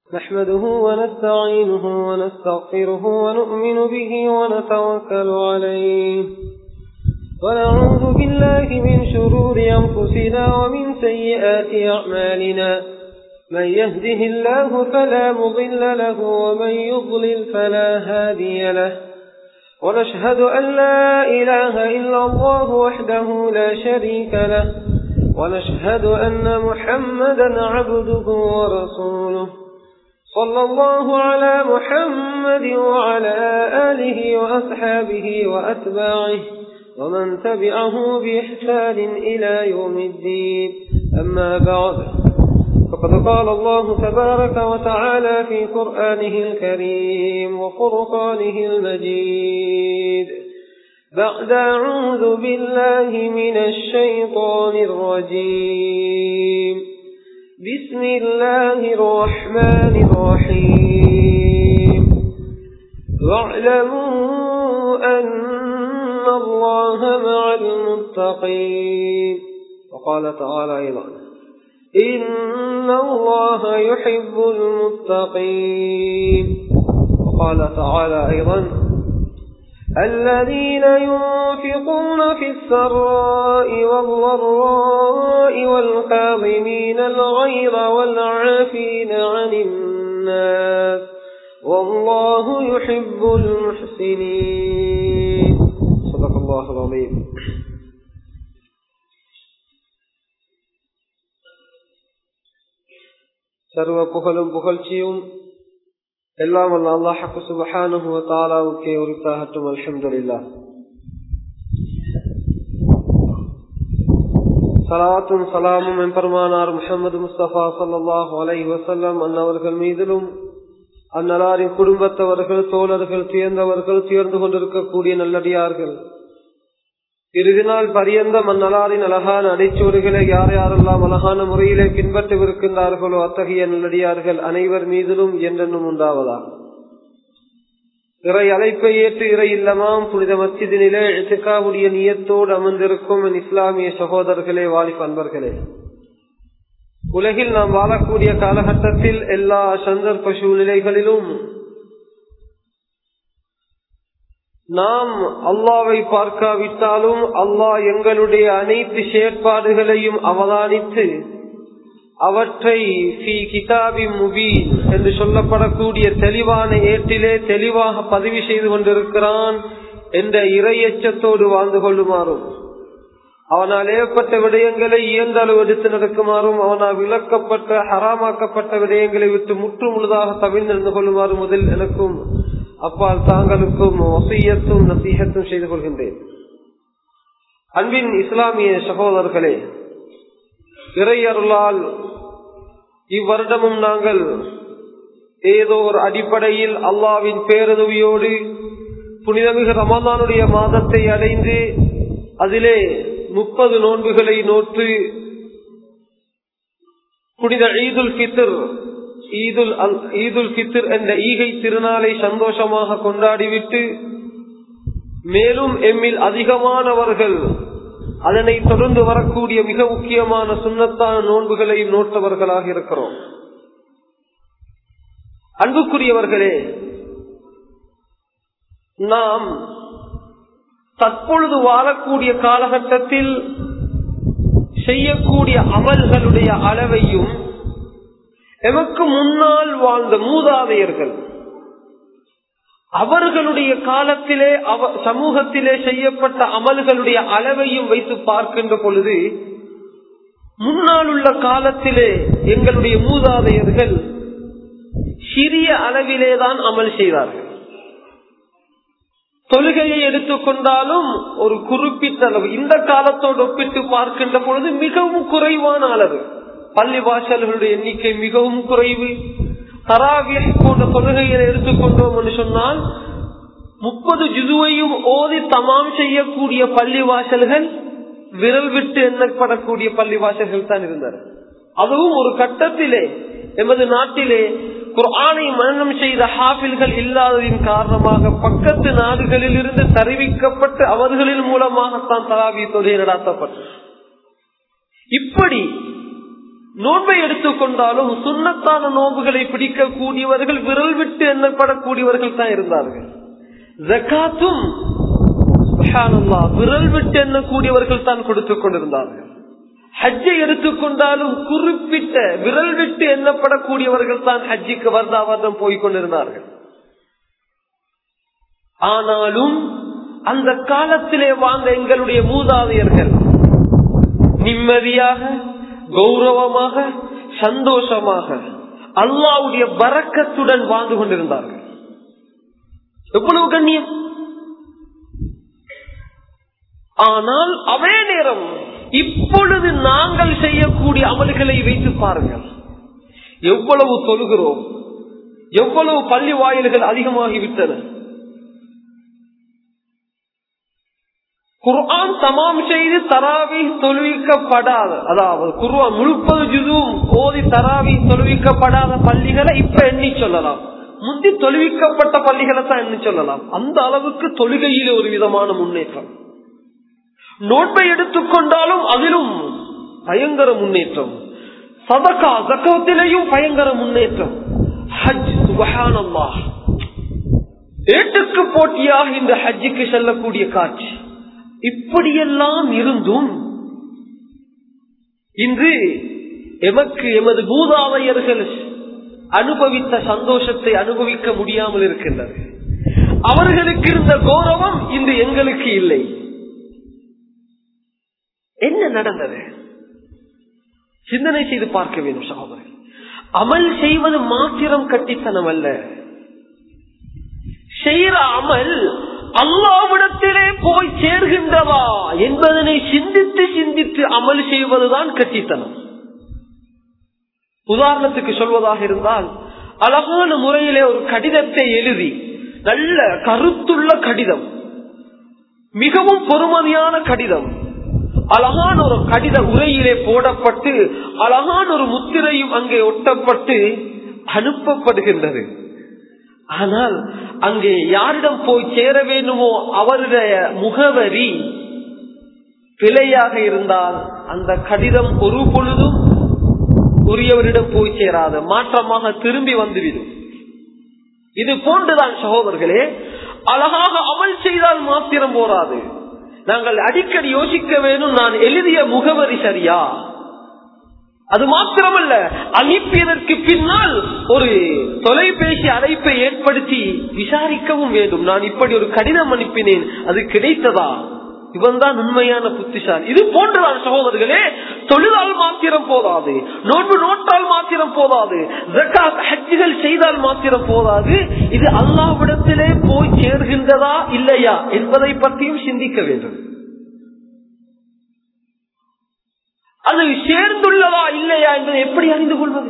نحمده ونستعينه ونستغفره ونؤمن به ونتوكل عليه ونعوذ بالله من شرور أنفسنا ومن سيئات أعمالنا من يهده الله فلا مضل له ومن يضلل فلا هادي له ونشهد أن لا إله إلا الله وحده لا شريك له ونشهد أن محمدا عبده ورسوله صلى الله على محمد وعلى آله وأصحابه وأتباعه ومن تبعه بإحسان إلى يوم الدين أما بعد فقد قال الله تبارك وتعالى في قرآنه الكريم وفرقانه المجيد بعد أعوذ بالله من الشيطان الرجيم بسم الله الرحمن الرحيم واعلموا أن الله مع المتقين وقال تعالى أيضا إن الله يحب المتقين وقال تعالى أيضا الذين ينفقون في السراء والضراء والكاظمين الغيظ والعافين عن الناس والله يحب المحسنين صدق الله العظيم சர்வ புகழும் புகழ்ச்சியும் எல்லாம் அல்ல அல்லாஹு சுபஹானுஹு வ தஆலாவுக்கே உரித்தாகட்டும் அல்ஹம்துலில்லாஹ் சலாத்தும் சலாமும் எம்பெருமானார் முஹம்மது முஸ்தபா ஸல்லல்லாஹு அலைஹி வஸல்லம் அன்னவர்கள் மீதிலும் அந்நலாரின் குடும்பத்தவர்கள் தோழர்கள் துயர்ந்தவர்கள் துயர்ந்து கொண்டிருக்கக்கூடிய நல்லடியார்கள் இறுதி நாள் பரியந்த மன்னலாரின் அழகான அடைச்சோடுகளை யார் யாரெல்லாம் அழகான முறையிலே பின்பற்றவிருக்கின்றார்களோ அத்தகைய நல்லடியார்கள் அனைவர் மீதிலும் என்றென்னும் உண்டாவதா இறை அழைப்பை ஏற்று இறை இல்லமாம் புனித மச்சிதினிலே எழுத்துக்காவுடைய நியத்தோடு அமர்ந்திருக்கும் என் இஸ்லாமிய சகோதரர்களே வாலிப் அன்பர்களே உலகில் நாம் வாழக்கூடிய காலகட்டத்தில் எல்லா சந்தர்ப்ப சூழ்நிலைகளிலும் நாம் அல்லாவை பார்க்காவிட்டாலும் அல்லாஹ் எங்களுடைய அனைத்து செயற்பாடுகளையும் அவதானித்து அவற்றை கிதாபி முபீன் என்று சொல்லப்படக்கூடிய தெளிவான ஏட்டிலே தெளிவாக பதிவு செய்து கொண்டிருக்கிறான் என்ற இறையச்சத்தோடு வாழ்ந்து கொள்ளுமாறும் அவனால் ஏற்பட்ட விடயங்களை இயன்ற அளவு எடுத்து நடக்குமாறும் அவனால் விளக்கப்பட்ட ஹராமாக்கப்பட்ட விடயங்களை விட்டு முற்று முழுதாக தவிர்ந்து கொள்ளுமாறு முதல் எனக்கும் அப்பால் தாங்களுக்கும் வசையத்தும் நசீகத்தும் செய்து கொள்கின்றேன் அன்பின் இஸ்லாமிய சகோதரர்களே இறையருளால் இவ்வருடமும் நாங்கள் ஏதோ ஒரு அடிப்படையில் அல்லாவின் பேருதவியோடு புனிதமிகு ரமதானுடைய மாதத்தை அடைந்து அதிலே முப்பது நோன்புகளை நோற்று புனித ஈதுல் பித்தர் ஈதுல் ஈதுல் பித்தர் என்ற ஈகை திருநாளை சந்தோஷமாக கொண்டாடிவிட்டு மேலும் எம்மில் அதிகமானவர்கள் அதனை தொடர்ந்து வரக்கூடிய மிக முக்கியமான சுண்ணத்தான நோன்புகளை நோட்டவர்களாக இருக்கிறோம் அன்புக்குரியவர்களே நாம் தற்பொழுது வாழக்கூடிய காலகட்டத்தில் செய்யக்கூடிய அமல்களுடைய அளவையும் எமக்கு முன்னால் வாழ்ந்த மூதாதையர்கள் அவர்களுடைய காலத்திலே அவ சமூகத்திலே செய்யப்பட்ட அமல்களுடைய அளவையும் வைத்து பார்க்கின்ற பொழுது முன்னால் உள்ள காலத்திலே எங்களுடைய மூதாதையர்கள் சிறிய அளவிலேதான் அமல் செய்தார்கள் தொழுகையை எடுத்துக்கொண்டாலும் ஒரு குறிப்பிட்ட அளவு இந்த காலத்தோடு ஒப்பிட்டு பார்க்கின்ற பொழுது மிகவும் குறைவான அளவு பள்ளி வாசல்களுடைய எண்ணிக்கை மிகவும் குறைவு தராவிய போன்ற தொழுகைகளை எடுத்துக்கொண்டோம் என்று சொன்னால் முப்பது ஜுதுவையும் ஓதி தமாம் செய்யக்கூடிய பள்ளி வாசல்கள் விரல் விட்டு எண்ணப்படக்கூடிய பள்ளி வாசல்கள் தான் இருந்தன அதுவும் ஒரு கட்டத்திலே எமது நாட்டிலே குர்ஆனை மரணம் செய்த ஹாஃபில்கள் இல்லாததின் காரணமாக பக்கத்து நாடுகளில் இருந்து தெரிவிக்கப்பட்டு அவர்களின் மூலமாகத்தான் தராவி தொழில் நடாத்தப்பட்டது இப்படி நோன்பை எடுத்துக்கொண்டாலும் சுண்ணத்தான நோன்புகளை பிடிக்கக்கூடியவர்கள் விரல் விட்டு எண்ணப்படக்கூடியவர்கள் தான் இருந்தார்கள் ஜக்காத்தும் சுப்ஹானல்லாஹ், விரல் விட்டு எண்ணக்கூடியவர்கள் தான் கொடுத்துக் கொண்டிருந்தார்கள் ஹஜ்ஜை எடுத்துக்கொண்டாலும் குறிப்பிட்ட விரல் விட்டு எண்ணப்படக்கூடியவர்கள் தான் ஹஜ்ஜிக்கு வருடா வருடம் போய் கொண்டிருந்தார்கள் ஆனாலும் அந்த காலத்திலே வாழ்ந்த எங்களுடைய மூதாதையர்கள் நிம்மதியாக கௌரவமாக சந்தோஷமாக அல்லாவுடைய பறக்கத்துடன் வாழ்ந்து கொண்டிருந்தார்கள் எவ்வளவு கண்ணியம் ஆனால் அதே நேரம் இப்பொழுது நாங்கள் செய்யக்கூடிய அமல்களை வைத்து பாருங்கள் எவ்வளவு தொழுகிறோம் எவ்வளவு பள்ளி வாயில்கள் அதிகமாகிவிட்டன குர்ஆன் தமாம் செய்து தராவி தொழுவிக்கப்படாத அதாவது குர்ஆன் முழுப்பது ஜுதும் ஓதி தராவி தொழுவிக்கப்படாத பள்ளிகளை இப்ப எண்ணி சொல்லலாம் முந்தி தொழுவிக்கப்பட்ட பள்ளிகளை தான் எண்ணி சொல்லலாம் அந்த அளவுக்கு தொழுகையிலே ஒரு விதமான முன்னேற்றம் நோன்பை எடுத்துக்கொண்டாலும் அதிலும் பயங்கர முன்னேற்றம் சதகா ஜக்கத்திலேயும் பயங்கர முன்னேற்றம் ஹஜ் சுபஹானல்லாஹ் ஏட்டுக்கு போட்டியாக இந்த ஹஜ்ஜுக்கு செல்லக்கூடிய காட்சி இப்படியெல்லாம் இருந்தும் இன்று எமக்கு எமது பூதாதையர்கள் அனுபவித்த சந்தோஷத்தை அனுபவிக்க முடியாமல் இருக்கின்றது அவர்களுக்கு இருந்த கௌரவம் இன்று எங்களுக்கு இல்லை என்ன நடந்தது சிந்தனை செய்து பார்க்க வேண்டும் சகோதரர் அமல் செய்வது மாத்திரம் கட்டித்தனம் அல்ல செய்யற அமல் அல்லாவிடத்திலே போய் சேர்கின்றதா என்பதனை சிந்தித்து சிந்தித்து அமல் செய்வதுதான் கட்டித்தனம் உதாரணத்துக்கு சொல்வதாக இருந்தால் அழகான முறையிலே ஒரு கடிதத்தை எழுதி நல்ல கருத்துள்ள கடிதம் மிகவும் பொறுமதியான கடிதம் அழகான ஒரு கடித உரையிலே போடப்பட்டு அழகான ஒரு முத்திரையும் அங்கே ஒட்டப்பட்டு அனுப்பப்படுகின்றது ஆனால் அங்கே யாரிடம் போய் சேர வேண்டுமோ அவருடைய முகவரி பிழையாக இருந்தால் அந்த கடிதம் ஒரு பொழுதும் உரியவரிடம் போய் சேராது மாற்றமாக திரும்பி வந்துவிடும் இது போன்றுதான் சகோதரர்களே அழகாக அமல் செய்தால் மாத்திரம் போராது நாங்கள் அடிக்கடி யோசிக்க வேண்டும் நான் எழுதிய முகவரி சரியா அது மாத்திரமல்ல அனுப்பியதற்கு பின்னால் ஒரு தொலைபேசி அழைப்பை ஏற்படுத்தி விசாரிக்கவும் வேண்டும் நான் இப்படி ஒரு கடிதம் அனுப்பினேன் அது கிடைத்ததா இவன் தான் உண்மையான புத்திசாலி இது போன்றுதான் சகோதரர்களே தொழிலால் மாத்திரம் போதாது நோன்பு நோட்டால் மாத்திரம் போதாது ஜக்காத் ஹஜ்ஜுகள் செய்தால் மாத்திரம் போதாது இது அல்லாவிடத்திலே போய் சேர்கின்றதா இல்லையா என்பதை பற்றியும் சிந்திக்க வேண்டும் அது சேர்ந்துள்ளதா இல்லையா என்பதை எப்படி அறிந்து கொள்வது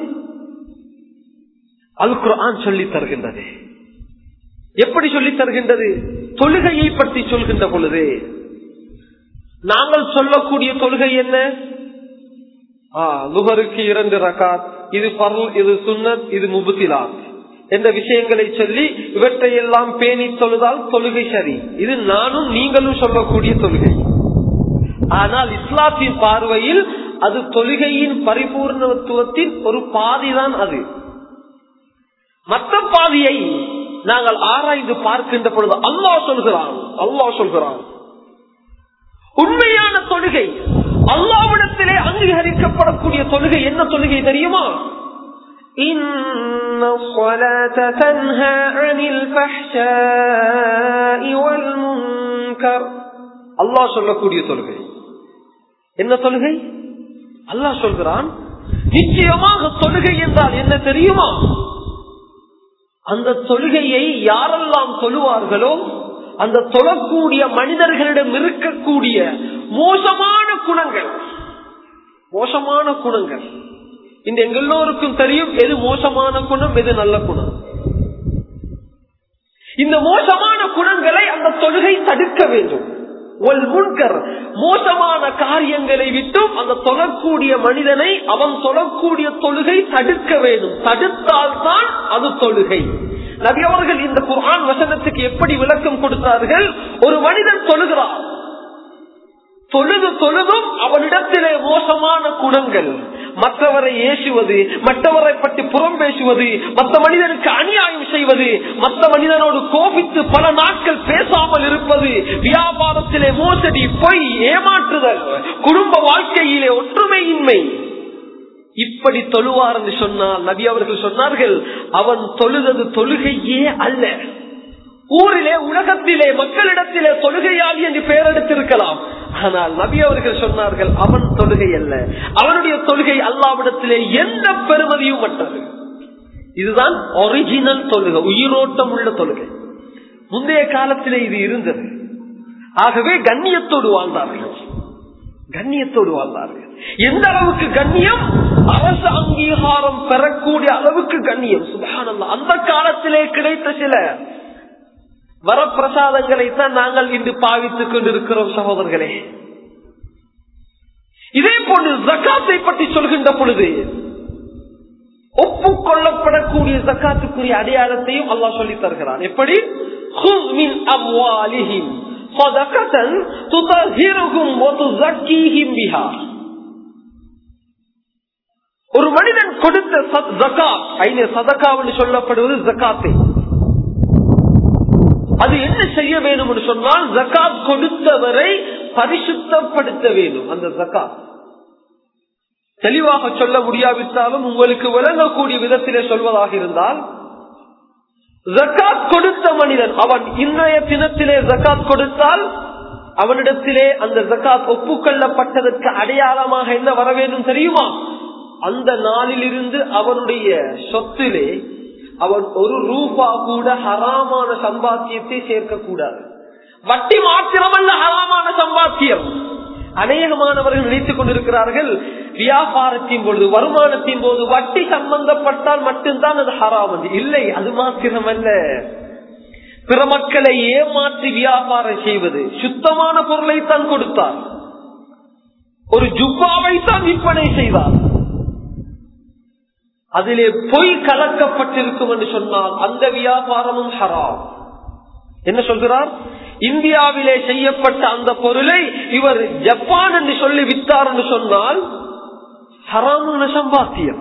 அது குரான் சொல்லி தருகின்றது எப்படி சொல்லி தருகின்றது தொழுகையை பற்றி சொல்கின்ற பொழுது நாங்கள் சொல்லக்கூடிய தொழுகை என்ன லுகருக்கு இரண்டு ரகாத் இது பருள் இது சுன்னத் இது முபுத்திலாத் என்ற விஷயங்களை சொல்லி இவற்றை எல்லாம் பேணி தொழுதால் தொழுகை சரி இது நானும் நீங்களும் சொல்லக்கூடிய தொழுகை ஆனால் இஸ்லாத்தின் பார்வையில் அது தொழுகையின் பரிபூர்ணத்துவத்தின் ஒரு பாதிதான் அது மற்ற பாதியை நாங்கள் ஆராய்ந்து பார்க்கின்ற பொழுது அல்லாஹ் சொல்கிறான் அல்லாஹ் சொல்கிறான் உண்மையான தொழுகை அல்லாவிடத்திலே அங்கீகரிக்கப்படக்கூடிய தொழுகை என்ன தொழுகை தெரியுமா إن الصلاة تنهى عن الفحشاء والمنكر அல்லாஹ் சொல்லக்கூடிய தொழுகை என்ன தொழுகை அல்லாஹ் சொல்கிறான் நிச்சயமாக தொழுகை என்றால் என்ன தெரியுமா அந்த தொழுகையை யாரெல்லாம் தொழுவார்களோ அந்த தொழக்கூடிய மனிதர்களிடம் இருக்கக்கூடிய மோசமான குணங்கள் மோசமான குணங்கள் இந்த எங்க எல்லோருக்கும் தெரியும் எது மோசமான குணம் எது நல்ல குணம் இந்த மோசமான குணங்களை அந்த தொழுகை தடுக்க வேண்டும் முன்கர் மோசமான காரியங்களை விட்டும் அந்த தொழக்கூடிய மனிதனை அவன் தொழக்கூடிய தொழுகை தடுக்க வேண்டும் தடுத்தால் தான் அது தொழுகை நபி அவர்கள் இந்த குர்ஆன் வசனத்துக்கு எப்படி விளக்கம் கொடுத்தார்கள் ஒரு மனிதன் தொழுகிறான் தொழுது தொழுதும் அவனிடத்திலே மோசமான குணங்கள் மற்றவரை ஏசுவது மற்றவரை பற்றி புறம் பேசுவது மற்ற மனிதனுக்கு அநியாயம் செய்வது மற்ற மனிதனோடு கோபித்து பல நாட்கள் பேசாமல் இருப்பது வியாபாரத்திலே மோசடி பொய் ஏமாற்றுதல் குடும்ப வாழ்க்கையிலே ஒற்றுமையின்மை இப்படி தொழுவார் என்று சொன்னால் நபி அவர்கள் சொன்னார்கள் அவன் தொழுதது தொழுகையே அல்ல ஊரிலே உலகத்திலே மக்களிடத்திலே தொழுகையாளி என்று பெயரெடுத்திருக்கலாம் ஆனால் நபி அவர்கள் சொன்னார்கள் அவன் தொழுகை அல்ல அவனுடைய தொழுகை அல்லாவிடத்திலே எந்த பெருமதியும் மற்றது இதுதான் ஒரிஜினல் தொழுகை உயிரோட்டம் உள்ள தொழுகை முந்தைய காலத்திலே இது இருந்தது ஆகவே கண்ணியத்தோடு வாழ்ந்தார்கள் கண்ணியத்தோடு வாழ்ந்தார்கள் எந்த அளவுக்கு கண்ணியம் அரசு அங்கீகாரம் பெறக்கூடிய அளவுக்கு கண்ணியம் சுபகானந்தா அந்த காலத்திலே கிடைத்த சில வரப்பிரசாதங்களை தான் நாங்கள் இன்று பாவித்துக் கொண்டிருக்கிறோம் சகோதரர்களே இதே போன்று ஜக்காத்தை பற்றி சொல்கின்ற பொழுது ஒப்புக்கொள்ளப்படக்கூடிய ஜக்காத்துக்குரிய அடையாளத்தையும் அல்லாஹ் சொல்லி தருகிறான் எப்படி ஒரு மனிதன் கொடுத்த சதக்கான்னு சொல்லப்படுவது ஜக்காத்தை அது என்ன செய்ய வேண்டும் என்று சொன்னால் ஜக்காத் கொடுத்தவரை பரிசுத்தப்படுத்த வேண்டும் அந்த ஜக்காத் தெளிவாக சொல்ல முடியாவிட்டாலும் உங்களுக்கு விளங்கக்கூடிய விதத்திலே சொல்வதாக இருந்தால் ஜக்காத் கொடுத்த மனிதன் அவன் இன்றைய தினத்திலே ஜக்காத் கொடுத்தால் அவனிடத்திலே அந்த ஜக்காத் ஒப்புக்கொள்ளப்பட்டதற்கு அடையாளமாக என்ன வர வேண்டும் தெரியுமா அந்த நாளிலிருந்து அவனுடைய சொத்திலே அவன் ஒரு ரூபா கூட ஹராமான சம்பாத்தியத்தை சேர்க்க கூடாது வட்டி மாத்திரமல்ல ஹராமான சம்பாத்தியம் அநேகமானவர்கள் நினைத்துக் கொண்டிருக்கிறார்கள் வியாபாரத்தின் பொழுது வருமானத்தின் போது வட்டி சம்பந்தப்பட்டால் மட்டும்தான் அது ஹராம் இல்லை அது மாத்திரமல்ல பிற மக்களை ஏமாற்றி வியாபாரம் செய்வது சுத்தமான பொருளை தான் கொடுத்தார் ஒரு ஜுப்பாவை தான் விற்பனை செய்தார் அதிலே பொய் கலக்கப்பட்டிருக்கும் என்று சொன்னால் அந்த வியாபாரமும் ஹராம் என்ன சொல்கிறார் இந்தியாவிலே செய்யப்பட்ட அந்த பொருளை இவர் ஜப்பான் என்று சொல்லி வித்தார் என்று சொன்னால் ஹராமான சம்பாத்தியம்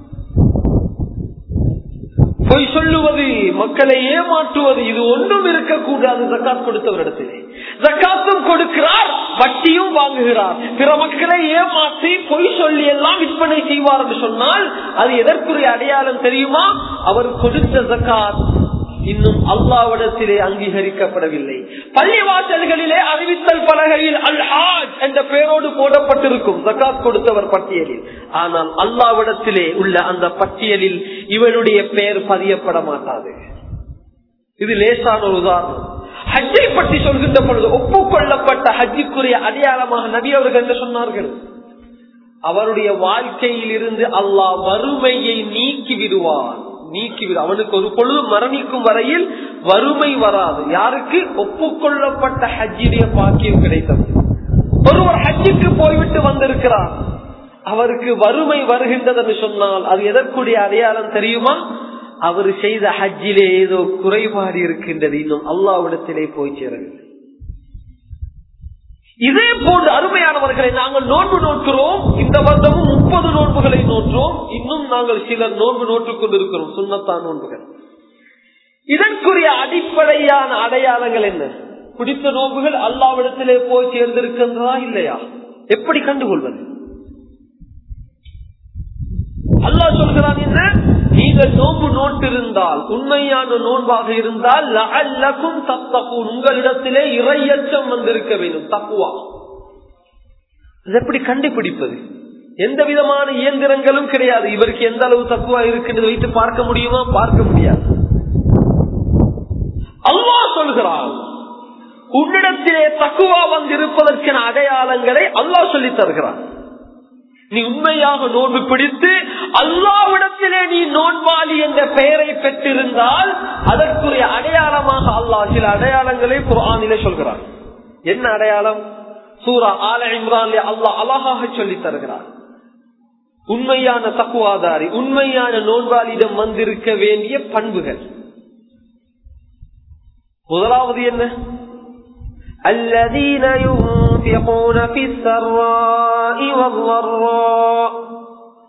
பொய் சொல்லுவது மக்களை ஏமாற்றுவது இது ஒன்றும் இருக்கக்கூடாது ஜக்காத் கொடுத்தவரிடத்திலே ஜக்காத்தும் கொடுக்கிறார் வட்டியும் வாங்குகிறார் பிற மக்களை ஏமாற்றி பொய் சொல்லி எல்லாம் விற்பனை செய்வார் என்று சொன்னால் அது எதற்குரிய அடையாளம் தெரியுமா அவர் கொடுத்த ஜக்காத் இன்னும் அல்லாவிடத்திலே அங்கீகரிக்கப்படவில்லை பள்ளிவாசல்களிலே அறிவித்தல் பலகையில் அல் ஹாஜ் என்ற பெயரோடு போடப்பட்டிருக்கும் ஜக்காத் கொடுத்தவர் பட்டியலில் ஆனால் அல்லாவிடத்திலே உள்ள அந்த பட்டியலில் இவனுடைய பெயர் பதியப்பட மாட்டாது இது லேசான ஒரு உதாரணம் ஹஜ்ஜை பற்றி சொல்கின்ற பொழுது ஒப்புக்கொள்ளப்பட்ட ஹஜ்ஜுக்குரிய அடையாளமாக நபி அவர்கள் என்ன சொன்னார்கள் அவருடைய வாழ்க்கையில் இருந்து அல்லாஹ் வறுமையை நீக்கி விடுவான் நீக்கிவிடும் அவனுக்கு ஒரு பொழுது மரணிக்கும் வரையில் வறுமை வராது யாருக்கு ஒப்புக்கொள்ளப்பட்ட ஹஜ்ஜிடைய பாக்கியம் கிடைத்தது ஒருவர் ஹஜ்ஜுக்கு போய்விட்டு வந்திருக்கிறார் அவருக்கு வறுமை வருகின்றது என்று சொன்னால் அது எதற்குரிய அடையாளம் தெரியுமா அவர் செய்த ஹஜ்ஜிலே ஏதோ குறைபாடு இருக்கின்றது இன்னும் அல்லாவிடத்திலே போய் சேரவில்லை இதே போன்று அருமையானவர்களை நாங்கள் நோன்பு நோக்கிறோம் இந்த வருடமும் முப்பது நோன்புகளை நோற்றோம் இன்னும் நாங்கள் சிலர் நோன்பு நோட்டுக் கொண்டிருக்கிறோம் சுண்ணத்தான் நோன்புகள் இதற்குரிய அடிப்படையான அடையாளங்கள் என்ன பிடித்த நோன்புகள் அல்லாவிடத்திலே போய் சேர்ந்திருக்கின்றதா இல்லையா எப்படி கண்டுகொள்வது அல்லாஹ் சொல்கிறான் என்ன நீங்கள் நோன்பு நோட்டிருந்தால் உண்மையான நோன்பாக இருந்தால் லஅல்லக்கும் தத்தகும் உங்களிடத்திலே இறையச்சம் வந்திருக்க வேண்டும் தப்புவா இது எப்படி கண்டுபிடிப்பது எந்த விதமான இயந்திரங்களும் கிடையாது இவருக்கு எந்த அளவு தக்குவா இருக்கின்றது வைத்து பார்க்க முடியுமா பார்க்க முடியாது அல்லாஹ் சொல்கிறான் உன்னிடத்திலே தக்குவா வந்திருப்பதற்கான அடையாளங்களை அல்லாஹ் சொல்லி தருகிறான் நீ உண்மையாக நோன்பு பிடித்து அல்லாவிடத்திலே நீ நோன்பாளி என்ற பெயரை பெற்றிருந்தால் அதற்குரிய அடையாளமாக அல்லாஹ் சில அடையாளங்களை குரானிலே சொல்கிறான் என்ன அடையாளம் சூரா ஆல இம்ரான் அல்லாஹ் அழகாக சொல்லி தருகிறான் உண்மையான தக்குவாதாரி உண்மையான நோன்பாளியிடம் வந்திருக்க வேண்டிய பண்புகள் முதலாவது என்ன الذين ينفقون في السراء والضراء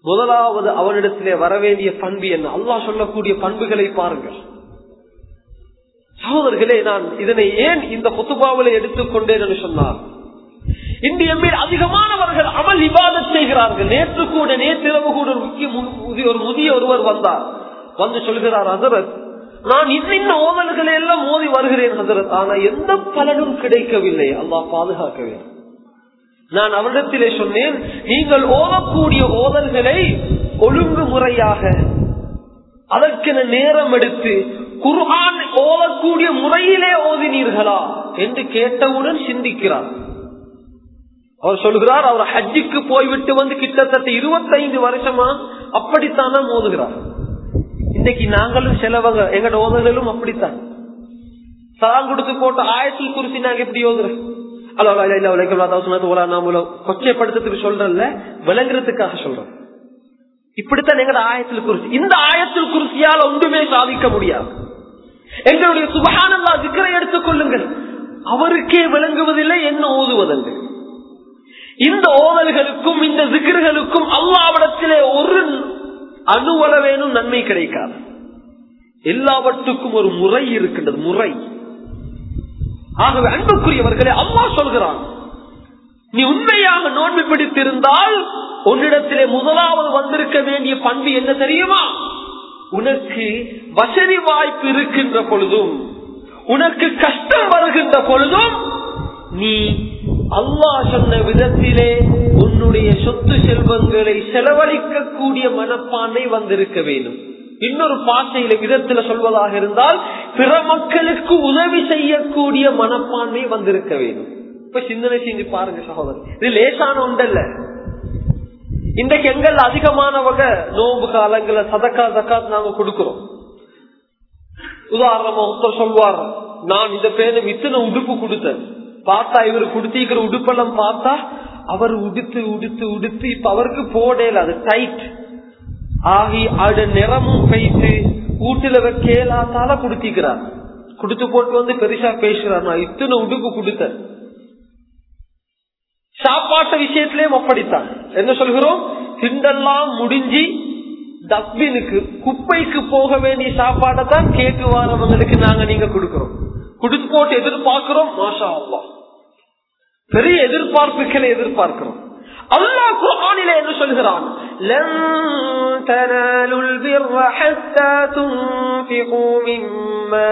முதலாவது அவனிடத்திலே வரவேண்டிய பண்பு என்ன அல்லாஹ் சொல்லக்கூடிய பண்புகளை பாருங்கள் சகோதரர்களே நான் இதனை ஏன் இந்த கொத்துபாவில எடுத்துக்கொண்டேன் என்று சொன்னார் இன்று எம்மில் அதிகமானவர்கள் அமல் இபாதத் செய்கிறார்கள் நேற்று கூட நேற்றிரவு கூட ஒரு முக்கிய முதிய ஒரு முதிய ஒருவர் வந்தார் வந்து சொல்கிறார் ஹசரத் நான் இன்னின்ன ஓதல்களை எல்லாம் மோதி வருகிறேன் ஹசரத் ஆனா எந்த பலனும் கிடைக்கவில்லை அல்லாஹ் பாதுகாக்க வேண்டும் நான் அவரிடத்திலே சொன்னேன் நீங்கள் ஓதக்கூடிய ஓதல்களை ஒழுங்குமுறையாக அதற்கென நேரம் எடுத்து குர்ஆன் ஓதக்கூடிய முறையிலே ஓதினீர்களா என்று கேட்டவுடன் சிந்திக்கிறார் அவர் சொல்கிறார் அவர் ஹஜ்ஜுக்கு போய்விட்டு வந்து கிட்டத்தட்ட இருபத்தைந்து வருஷமா அப்படித்தானே மோதுகிறார் இன்னைக்கு நாங்களும் செலவங்க எங்கட ஓதல்களும் அப்படித்தான் சலாம் கொடுத்து போட்ட ஆயத்தில் குறிச்சி நாங்க எப்படி ஓதுறோம் கொச்சைப்படுத்துறதுக்கு சொல்றல விளங்குறதுக்காக சொல்றோம் இப்படித்தான் எங்கட ஆயத்தில் குறிச்சி இந்த ஆயத்தில் குறிச்சியால் ஒன்றுமே சாதிக்க முடியாது எங்களுடைய சுபகானந்தா சிக்கரை எடுத்துக் கொள்ளுங்கள் அவருக்கே விளங்குவதில்லை என்ன ஓதுவதல்ல இந்த ஓதல்களுக்கும் இந்த சிக்கர்களுக்கும் அல்லாவிடத்திலே ஒரு அணுவளவேனும் நன்மை கிடைக்காது எல்லாவற்றுக்கும் ஒரு முறை இருக்கின்றது முறை ஆகவே அன்புக்குரியவர்களே அம்மா சொல்கிறான் நீ உண்மையாக நோன்பு பிடித்திருந்தால் உன்னிடத்திலே முதலாவது வந்திருக்க வேண்டிய பண்பு என்ன தெரியுமா உனக்கு வசதி வாய்ப்பு இருக்கின்ற பொழுதும் உனக்கு கஷ்டம் வருகின்ற பொழுதும் நீ அல்லாஹ் சொன்ன விதத்திலே உன்னுடைய சொத்து செல்வங்களை செலவழிக்க கூடிய மனப்பான்மை வந்திருக்க வேண்டும் இன்னொரு பாசையில விதத்துல சொல்வதாக இருந்தால் பிற மக்களுக்கு உதவி செய்யக்கூடிய மனப்பான்மை வந்திருக்க வேண்டும் இப்ப சிந்தனை செஞ்சு பாருங்க சகோதரர் இது லேசான ஒன்றல்ல இன்றைக்கு எங்கள் அதிகமானவங்க நோம்பு காலங்கள சதக்கா தக்காத் நாங்க கொடுக்கிறோம் உதாரணமா ஒருத்தர் சொல்வார் நான் இந்த பேரும் இத்தனை உடுப்பு கொடுத்தேன் பார்த்தா இவர் குடுத்திக்கிற உடுப்பெல்லாம் பார்த்தா அவர் உடுத்து உடுத்து உடுத்து இப்ப அவருக்கு போடல அது டைட் ஆகி அடு நிறமும் வைத்து வீட்டுல வைக்கலாத்தால குடுத்திக்கிறார் குடுத்து போட்டு வந்து பெருசா பேசுறார் நான் இத்தனை உடுப்பு கொடுத்தேன் சாப்பாட்டு விஷயத்திலேயும் அப்படித்தான் என்ன சொல்கிறோம் திண்டெல்லாம் முடிஞ்சு டஸ்பினுக்கு குப்பைக்கு போக வேண்டிய சாப்பாடை தான் கேட்டு வரவங்களுக்கு நாங்க நீங்க கொடுக்கிறோம் குடுத்து போட்டு எதிர்பார்க்கிறோம் மாஷா அல்லா பெரிய எதிர்பார்ப்புகளை எதிர்பார்க்கிறோம் அல்லாஹ் குர்ஆனிலே என்ன சொல்கிறான் لن تنالوا البر حتى تنفقوا مما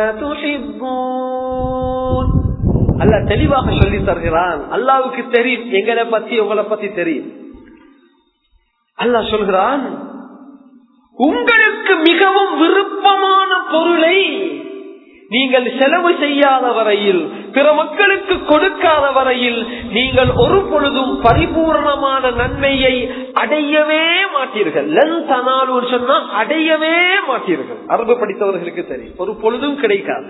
تحبون அல்லாஹ் தெளிவாக சொல்லி தருகிறான் அல்லாவுக்கு தெரியும் எங்களை பத்தி உங்களை பத்தி தெரியும் அல்லாஹ் சொல்கிறான் உங்களுக்கு மிகவும் விருப்பமான பொருளை நீங்கள் செலவு செய்யாத வரையில் பிற மக்களுக்கு கொடுக்காத வரையில் நீங்கள் ஒரு பொழுதும் பரிபூர்ணமான நன்மையை அடையவே மாட்டீர்கள் லன் தனாலும் சொன்னா அடையவே மாட்டீர்கள் அரபு படித்தவர்களுக்கு தெரியும் ஒரு பொழுதும் கிடைக்காது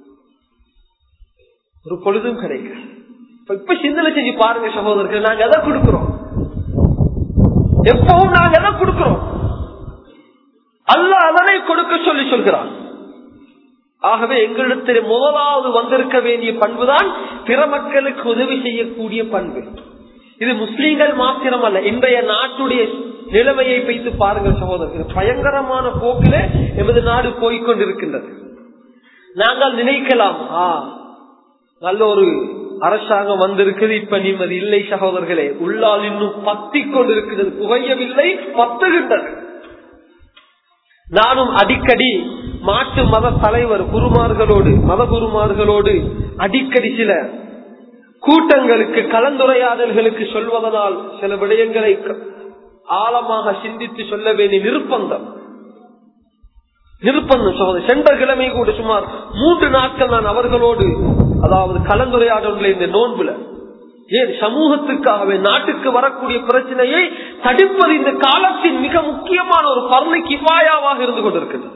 ஒரு பொழுதும் கிடைக்காது இப்ப சிந்தனை செஞ்சு பாருங்க சகோதரர்கள் நாங்க எதை கொடுக்கிறோம் எப்பவும் நாங்க எதை கொடுக்கிறோம் அல்ல அதனை கொடுக்க சொல்லி சொல்கிறான் ஆகவே எங்களிடத்தில் முதலாவது வந்திருக்க வேண்டிய பண்புதான் பிற மக்களுக்கு உதவி செய்யக்கூடிய பண்பு இது முஸ்லீம்கள் மாத்திரம் அல்ல இன்றைய நாட்டுடைய நிலைமையை வைத்து பாருங்கள் சகோதரர்கள் பயங்கரமான போக்கிலே எமது நாடு போய்கொண்டிருக்கின்றது நாங்கள் நினைக்கலாம் ஆ நல்ல ஒரு அரசாங்கம் வந்திருக்குது இப்ப நிம்மதி இல்லை சகோதரர்களே உள்ளால் இன்னும் பத்தி கொண்டிருக்கிறது புகையவில்லை பத்துகின்றது நானும் அடிக்கடி மாட்டு மத தலைவர் குருமார்களோடு மத குருமார்களோடு அடிக்கடி சில கூட்டங்களுக்கு கலந்துரையாடல்களுக்கு சொல்வதனால் சில விடயங்களை ஆழமாக சிந்தித்து சொல்ல வேண்டிய நிர்பந்தம் நிர்பந்தம் சோதனை சென்ற கிழமை கூட சுமார் மூன்று நாட்கள் நான் அவர்களோடு அதாவது கலந்துரையாடல்களை இந்த நோன்புல ஏன் சமூகத்துக்காகவே நாட்டுக்கு வரக்கூடிய பிரச்சனையை தடுப்பது இந்த காலத்தின் மிக முக்கியமான ஒரு பர்ணி கிபாயாவாக இருந்து கொண்டிருக்கிறது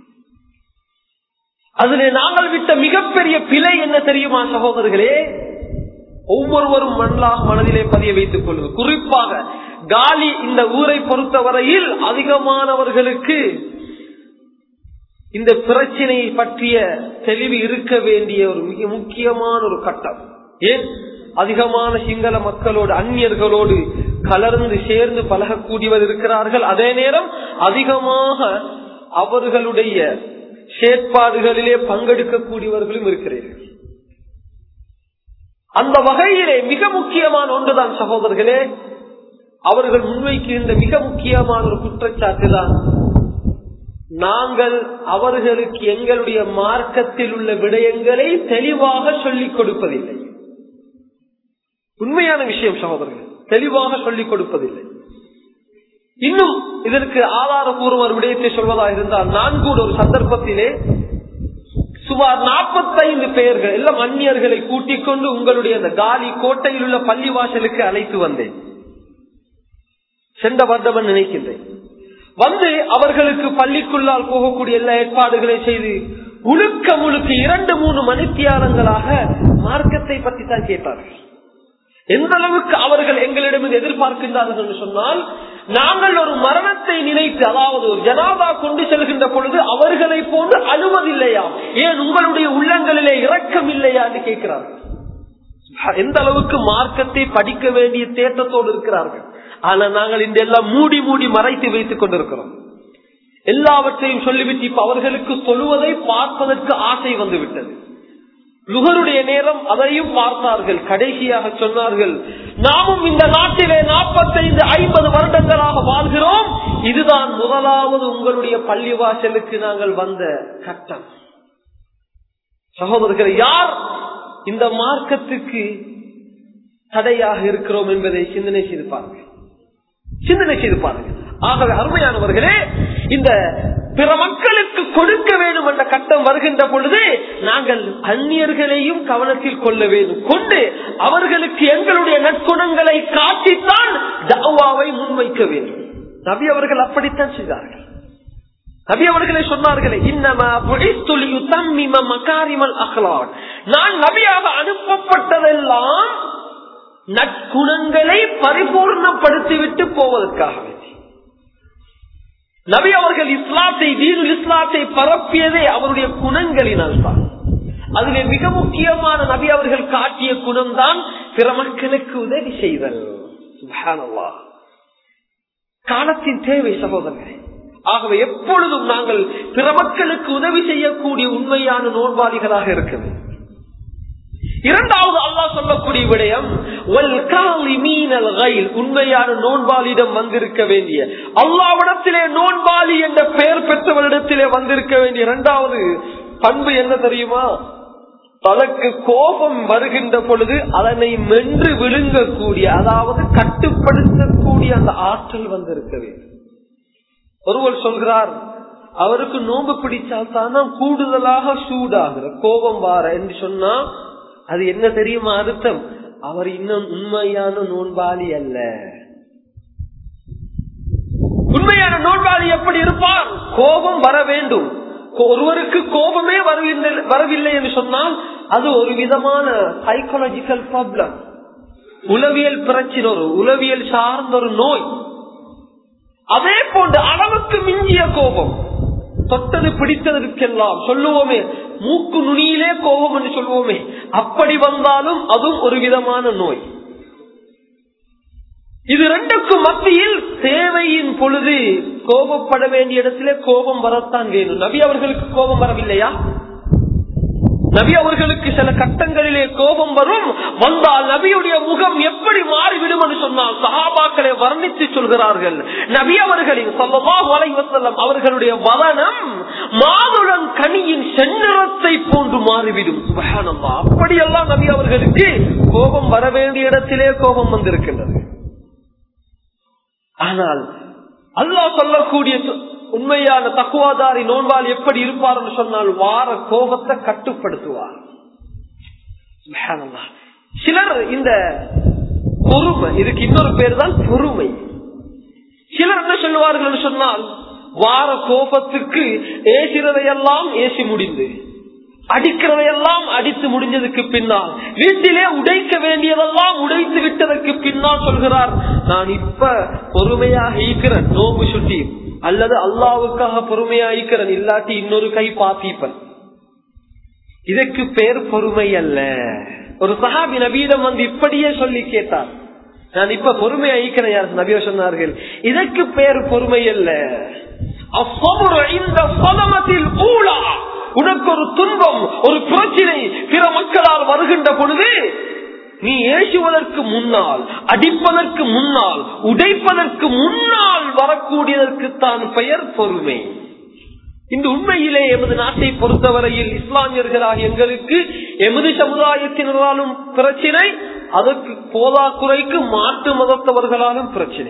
அதிலே நாங்கள் விட்ட மிகப்பெரிய பிழை என்ன தெரியுமா சகோதரர்களே ஒவ்வொருவரும் மண்ணாக மனதிலே பதிய வைத்துக் கொள்வது குறிப்பாக காலி இந்த ஊரை பொறுத்தவரையில் அதிகமானவர்களுக்கு இந்த பிரச்சனையை பற்றிய தெளிவு இருக்க வேண்டிய ஒரு மிக முக்கியமான ஒரு கட்டம் ஏன் அதிகமான சிங்கள மக்களோடு அந்நியர்களோடு கலர்ந்து சேர்ந்து பழகக்கூடியவர் இருக்கிறார்கள் அதே நேரம் அதிகமாக அவர்களுடைய செயற்பாடுகளிலே பங்கெடுக்கக்கூடியவர்களும் இருக்கிறார்கள் அந்த வகையிலே மிக முக்கியமான ஒன்றுதான் சகோதரர்களே அவர்கள் முன்வைக்கின்ற மிக முக்கியமான ஒரு குற்றச்சாட்டு தான் நாங்கள் அவர்களுக்கு எங்களுடைய மார்க்கத்தில் உள்ள விடயங்களை தெளிவாக சொல்லிக் கொடுப்பதில்லை உண்மையான விஷயம் சகோதரர்கள் தெளிவாக சொல்லிக் கொடுப்பதில்லை இன்னும் இதற்கு ஆதாரபூர்வ ஒரு விடயத்தை சொல்வதாக இருந்தால் நான் கூட ஒரு சந்தர்ப்பத்திலே சுமார் நாற்பத்தைந்து பேர்கள் எல்லாம் அந்நியர்களை கூட்டிக் கொண்டு உங்களுடைய அந்த காலி கோட்டையில் உள்ள பள்ளிவாசலுக்கு அழைத்து வந்தேன் சென்ற வருடம் நினைக்கின்றேன் வந்து அவர்களுக்கு பள்ளிக்குள்ளால் போகக்கூடிய எல்லா ஏற்பாடுகளை செய்து முழுக்க முழுக்க இரண்டு மூணு மணித்தியாலங்களாக மார்க்கத்தை பற்றி தான் கேட்டார்கள் எந்த அளவுக்கு அவர்கள் எங்களிடம் எதிர்பார்க்கின்றார்கள் என்று சொன்னால் நாங்கள் ஒரு மரணத்தை நினைத்து அதாவது ஒரு ஜனாதா கொண்டு செல்கின்ற பொழுது அவர்களை போன்று அனுமதி இல்லையா ஏன் உங்களுடைய உள்ளங்களிலே இரக்கம் இல்லையா என்று கேட்கிறார்கள் எந்த அளவுக்கு மார்க்கத்தை படிக்க வேண்டிய தேட்டத்தோடு இருக்கிறார்கள் ஆனா நாங்கள் இந்த எல்லாம் மூடி மூடி மறைத்து வைத்துக் கொண்டிருக்கிறோம் எல்லாவற்றையும் சொல்லிவிட்டு இப்ப அவர்களுக்கு சொல்லுவதை பார்ப்பதற்கு ஆசை வந்து விட்டது லுகருடைய நேரம் அதையும் பார்த்தார்கள் கடைசியாக சொன்னார்கள் நாமும் இந்த நாட்டிலே நாற்பத்தைந்து ஐம்பது வருடங்களாக வாழ்கிறோம் இதுதான் முதலாவது உங்களுடைய பள்ளிவாசலுக்கு நாங்கள் வந்த கட்டம் சகோதரர்கள் யார் இந்த மார்க்கத்துக்கு தடையாக இருக்கிறோம் என்பதை சிந்தனை செய்து பாருங்கள் சிந்தனை செய்து பாருங்கள் ஆகவே அருமையானவர்களே இந்த பிற மக்களுக்கு கொடுக்க வேண்டும் என்ற கட்டம் வருகின்ற பொழுது நாங்கள் அந்நியர்களையும் கவனத்தில் கொள்ள வேண்டும் கொண்டு அவர்களுக்கு எங்களுடைய நற்குணங்களை காட்டித்தான் தவாவை முன்வைக்க வேண்டும் நபி அவர்கள் அப்படித்தான் செய்தார்கள் நபி அவர்களை சொன்னார்களே இன்னமா மகாரிமல் அகலான் நான் நபியாக அனுப்பப்பட்டதெல்லாம் நற்குணங்களை பரிபூர்ணப்படுத்திவிட்டு போவதற்காக நபி அவர்கள் இஸ்லாத்தை தீனுல் இஸ்லாத்தை பரப்பியதே அவருடைய குணங்களினால் தான் அதிலே மிக முக்கியமான நபி அவர்கள் காட்டிய குணம் தான் பிற மக்களுக்கு உதவி செய்தல் காலத்தின் தேவை சகோதரர்களே ஆகவே எப்பொழுதும் நாங்கள் பிற மக்களுக்கு உதவி செய்யக்கூடிய உண்மையான நோன்பாளிகளாக இருக்கிறது இரண்டாவது அல்லாஹ் சொல்லக்கூடிய விடயம் உண்மையான நோன்பாளியிடம் வந்திருக்க வேண்டிய அல்லாவிடத்திலே நோன்பாளி என்ற பெயர் பெற்றவரிடத்திலே வந்திருக்க வேண்டிய இரண்டாவது பண்பு என்ன தெரியுமா தனக்கு கோபம் வருகின்ற பொழுது அதனை மென்று விழுங்கக்கூடிய அதாவது கட்டுப்படுத்தக்கூடிய அந்த ஆற்றல் வந்திருக்க வேண்டும் ஒருவர் சொல்கிறார் அவருக்கு நோம்பு பிடிச்சால் தானே கூடுதலாக சூடாகிற கோபம் வார என்று சொன்னா அது என்ன தெரியுமா அர்த்தம் அவர் இன்னும் உண்மையான நோன்பாளி அல்ல உண்மையான நோன்பாளி எப்படி இருப்பார் கோபம் வர வேண்டும் ஒருவருக்கு கோபமே வரவில்லை என்று சொன்னால் அது ஒரு விதமான சைக்காலஜிக்கல் ப்ராப்ளம் உளவியல் பிரச்சனை ஒரு உளவியல் சார்ந்த ஒரு நோய் அதே போன்று அளவுக்கு மிஞ்சிய கோபம் தொட்டது பிடித்ததற்கெல்லாம் சொல்லுவோமே மூக்கு நுனியிலே கோபம் என்று சொல்லுவோமே அப்படி வந்தாலும் அதுவும் ஒரு விதமான நோய் இது ரெண்டுக்கும் மத்தியில் தேவையின் பொழுது கோபப்பட வேண்டிய இடத்திலே கோபம் வரத்தான் வேணும் நபி அவர்களுக்கு கோபம் வரவில்லையா நபி அவர்களுக்கு சில கட்டங்களிலே கோபம் வரும் வந்தால் நபியுடைய முகம் எப்படி மாறிவிடும் என்று சொன்னால் சகாபாக்களை வர்ணித்து சொல்கிறார்கள் நபி அவர்களின் சொல்லமாக வலைவசல்லம் அவர்களுடைய வதனம் மாதுளன் கனியின் செந்நிறத்தை போன்று மாறிவிடும் சுபகானந்தா அப்படியெல்லாம் நபி அவர்களுக்கு கோபம் வர வேண்டிய இடத்திலே கோபம் வந்திருக்கின்றது ஆனால் அல்லாஹ் சொல்லக்கூடிய உண்மையான தக்குவாதாரி நோன்பால் எப்படி இருப்பார் என்று சொன்னால் வார கோபத்தை கட்டுப்படுத்துவார் சிலர் இந்த பொறுமை இதுக்கு இன்னொரு பேர் தான் பொறுமை சிலர் என்ன சொல்லுவார்கள் என்று சொன்னால் வார கோபத்துக்கு ஏசிறதையெல்லாம் ஏசி முடிந்து அடிக்கிறதையெல்லாம் அடித்து முடிஞ்சதுக்கு பின்னால் வீட்டிலே உடைக்க வேண்டியதெல்லாம் உடைத்து விட்டதற்கு பின்னால் சொல்கிறார் நான் இப்ப பொறுமையாக ஈக்கிறேன் நோம்பு சுட்டி அல்லது அல்லாவுக்காக பொறுமையா ஈக்கிறேன் இல்லாட்டி இன்னொரு கை பாத்திப்பன் இதற்கு பேர் பொறுமை அல்ல ஒரு சஹாபி நபீதம் வந்து இப்படியே சொல்லி கேட்டார் நான் இப்ப பொறுமை ஐக்கிறேன் யார் நபியா சொன்னார்கள் இதற்கு பேர் பொறுமை அல்ல அஸ்ஸபுரு இந்த சதமத்தில் ஊழா உனக்கு ஒரு துன்பம் ஒரு பிரச்சனை பிற மக்களால் வருகின்ற பொழுது நீ ஏசுவதற்கு முன்னால் அடிப்பதற்கு முன்னால் உடைப்பதற்கு முன்னால் வரக்கூடியதற்கு தான் பெயர் பொறுமை இந்த உண்மையிலே எமது நாட்டை பொறுத்தவரையில் இஸ்லாமியர்களாக எங்களுக்கு எமது சமுதாயத்தினராலும் பிரச்சினை அதற்கு போதாக்குறைக்கு மாற்று மதத்தவர்களாலும் பிரச்சனை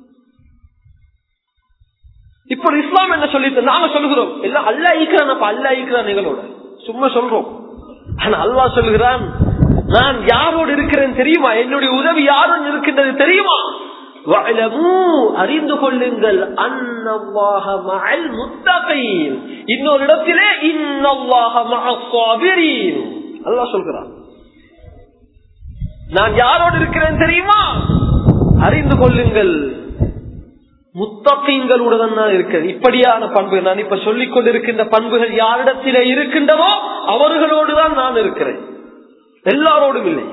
இப்ப இஸ்லாம் என்ன சொல்லி நாங்க சொல்லுகிறோம் எல்லாம் அல்ல ஐக்கிறான் அப்ப அல்ல ஐக்கிறான் எங்களோட சும்மா சொல்றோம் ஆனா அல்லா சொல்லுகிறான் நான் யாரோடு இருக்கிறேன் தெரியுமா என்னுடைய உதவி யாரோடு இருக்கின்றது தெரியுமா அறிந்து கொள்ளுங்கள் இன்னொரு இடத்திலே அல்லா சொல்கிறான் நான் யாரோடு இருக்கிறேன் தெரியுமா அறிந்து கொள்ளுங்கள் முத்தகீங்களுடன் தான் இருக்கிறது இப்படியான பண்பு நான் இப்ப சொல்லிக் கொண்டிருக்கின்ற பண்புகள் யாரிடத்திலே இருக்கின்றதோ அவர்களோடு தான் நான் இருக்கிறேன் எல்லாரோடும் இல்லை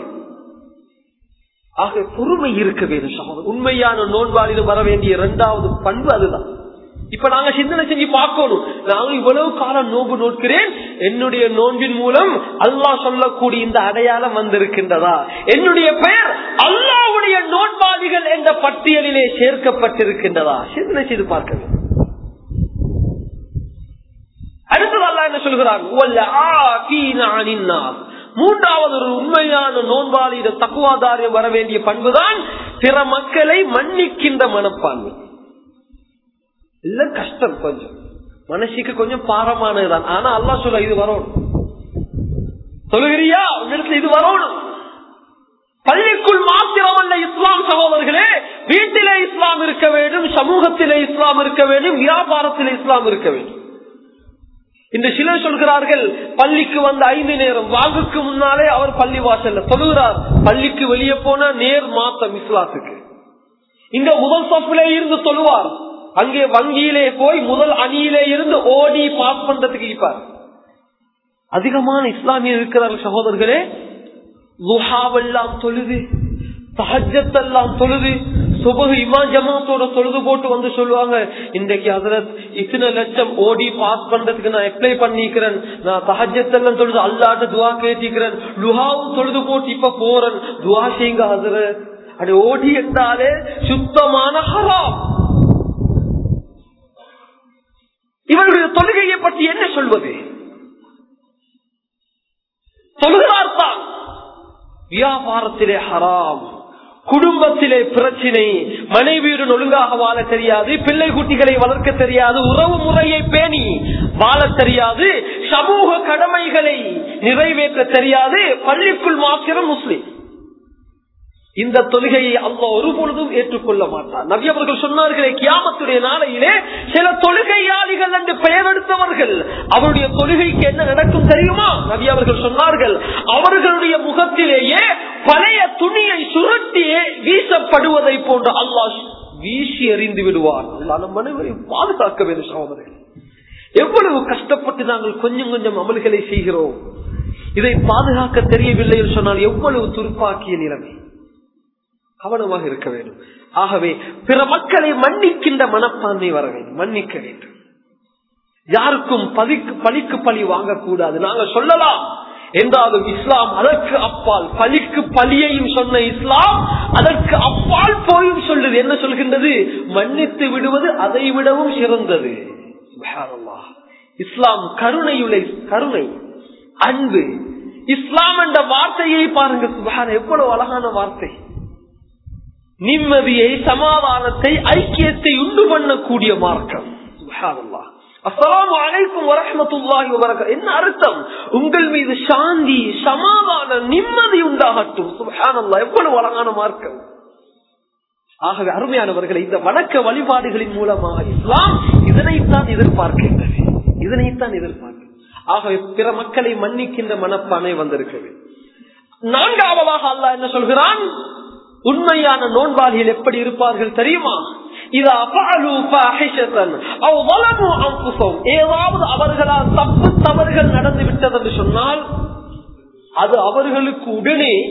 ஆக பொறுமை இருக்க வேண்டும் சகோதரர் உண்மையான நோன்பாளில் வர வேண்டிய இரண்டாவது பண்பு அதுதான் இப்ப நாங்க சிந்தனை செஞ்சு பார்க்கணும் நாங்க இவ்வளவு காலம் நோன்பு நோக்கிறேன் என்னுடைய நோன்பின் மூலம் அல்லாஹ் சொல்லக்கூடிய இந்த அடையாளம் வந்திருக்கின்றதா என்னுடைய பெயர் அல்லாவுடைய நோன்பாளிகள் என்ற பட்டியலிலே சேர்க்கப்பட்டிருக்கின்றதா சிந்தனை செய்து பார்க்க வேண்டும் அடுத்தது அல்லா என்ன சொல்கிறான் மூன்றாவது ஒரு உண்மையான நோன்பாளியிட தக்குவாதாரியம் வர வேண்டிய பண்புதான் பிற மக்களை மன்னிக்கின்ற மனப்பான்மை இல்ல கஷ்டம் கொஞ்சம் மனசுக்கு கொஞ்சம் பாரமானதுதான் ஆனா அல்லா சொல்ல இது வரணும் சொல்லுகிறியா உன்னிடத்துல இது வரணும் பள்ளிக்குள் மாத்திரமல்ல இஸ்லாம் சகோதரர்களே வீட்டிலே இஸ்லாம் இருக்க வேண்டும் சமூகத்திலே இஸ்லாம் இருக்க வேண்டும் வியாபாரத்திலே இஸ்லாம் இருக்க வேண்டும் இந்த சிலர் சொல்கிறார்கள் பள்ளிக்கு வந்த ஐந்து நேரம் வாங்குக்கு முன்னாலே அவர் பள்ளி வாசல்ல சொல்லுகிறார் பள்ளிக்கு வெளியே போனா நேர் மாத்தம் இஸ்லாத்துக்கு இந்த முதல் சப்பிலே இருந்து சொல்லுவார் அங்கே வங்கியிலே போய் முதல் அணியிலே இருந்து ஓடி பாஸ் பண்றதுக்கு இருப்பார் அதிகமான இஸ்லாமியர் இருக்கிறார்கள் சகோதரர்களே லுஹாவெல்லாம் தொழுது சஹஜத்தெல்லாம் தொழுது சுபகு இமா ஜமாத்தோட தொழுது போட்டு வந்து சொல்லுவாங்க இன்றைக்கு அதுல இத்தனை லட்சம் ஓடி பாஸ் பண்றதுக்கு நான் அப்ளை பண்ணிக்கிறேன் நான் சஹஜத்தெல்லாம் தொழுது அல்லாட்ட துவா கேட்டிக்கிறேன் லுஹாவும் தொழுது போட்டு இப்ப போறேன் துவா செய்யுங்க அதுல அது ஓடி என்றாலே சுத்தமான ஹராம் இவருடைய தொழுகையை பற்றி என்ன சொல்வது சொல்கிறார் தான் வியாபாரத்திலே ஹராம் குடும்பத்திலே பிரச்சினை மனைவியுடன் ஒழுங்காக வாழ தெரியாது பிள்ளை குட்டிகளை வளர்க்க தெரியாது உறவு முறையை பேணி வாழ தெரியாது சமூக கடமைகளை நிறைவேற்ற தெரியாது பள்ளிக்குள் மாத்திரம் முஸ்லிம் இந்த தொழுகையை அல்ல ஒரு பொழுதும் ஏற்றுக்கொள்ள மாட்டார் நபி அவர்கள் சொன்னார்களே கியாமத்துடைய நாளையிலே சில தொழுகையாளிகள் என்று பெயர் எடுத்தவர்கள் அவருடைய தொழுகைக்கு என்ன நடக்கும் தெரியுமா நபி அவர்கள் சொன்னார்கள் அவர்களுடைய முகத்திலேயே பழைய துணியை சுருட்டி வீசப்படுவதை போன்று அல்லாஹ் வீசி எறிந்து விடுவார் நம் மனைவரை பாதுகாக்க வேண்டும் சகோதரர்கள் எவ்வளவு கஷ்டப்பட்டு நாங்கள் கொஞ்சம் கொஞ்சம் அமல்களை செய்கிறோம் இதை பாதுகாக்க தெரியவில்லை என்று சொன்னால் எவ்வளவு துருப்பாக்கிய நிலைமை கவனமாக இருக்க வேண்டும் ஆகவே பிற மக்களை மன்னிக்கின்ற மனப்பான்மை வர வேண்டும் மன்னிக்க வேண்டும் யாருக்கும் பலிக்கு பலிக்கு பழி வாங்கக்கூடாது நாங்க சொல்லலாம் என்றாலும் இஸ்லாம் அதற்கு அப்பால் பலிக்கு பலியையும் சொன்ன இஸ்லாம் அதற்கு அப்பால் போயும் சொல்லுது என்ன சொல்கின்றது மன்னித்து விடுவது அதை விடவும் சிறந்தது இஸ்லாம் கருணையுள்ள கருணை அன்பு இஸ்லாம் என்ற வார்த்தையை பாருங்க சுபான எவ்வளவு அழகான வார்த்தை நிம்மதியை சமாதானத்தை ஐக்கியத்தை உண்டு பண்ணக்கூடிய மார்க்கம் அஸ்லாம் அலைக்கும் வரமத்துல்லாஹி வரக என்ன அர்த்தம் உங்கள் மீது சாந்தி சமாதான நிம்மதி உண்டாகட்டும் சுபஹானல்லா எவ்வளவு அழகான மார்க்கம் ஆகவே அருமையானவர்களை இந்த வணக்க வழிபாடுகளின் மூலமாக இஸ்லாம் இதனைத்தான் எதிர்பார்க்கின்றது இதனைத்தான் எதிர்பார்க்க ஆகவே பிற மக்களை மன்னிக்கின்ற மனப்பானை வந்திருக்கிறது நான்காவதாக அல்லாஹ் என்ன சொல்கிறான் உண்மையான நோன்பாளிகள் எப்படி இருப்பார்கள் தெரியுமா ஏதாவது அவர்களால் தப்பு தவறுகள் நடந்து விட்டது என்று சொன்னால் அது அவர்களுக்கு உடனே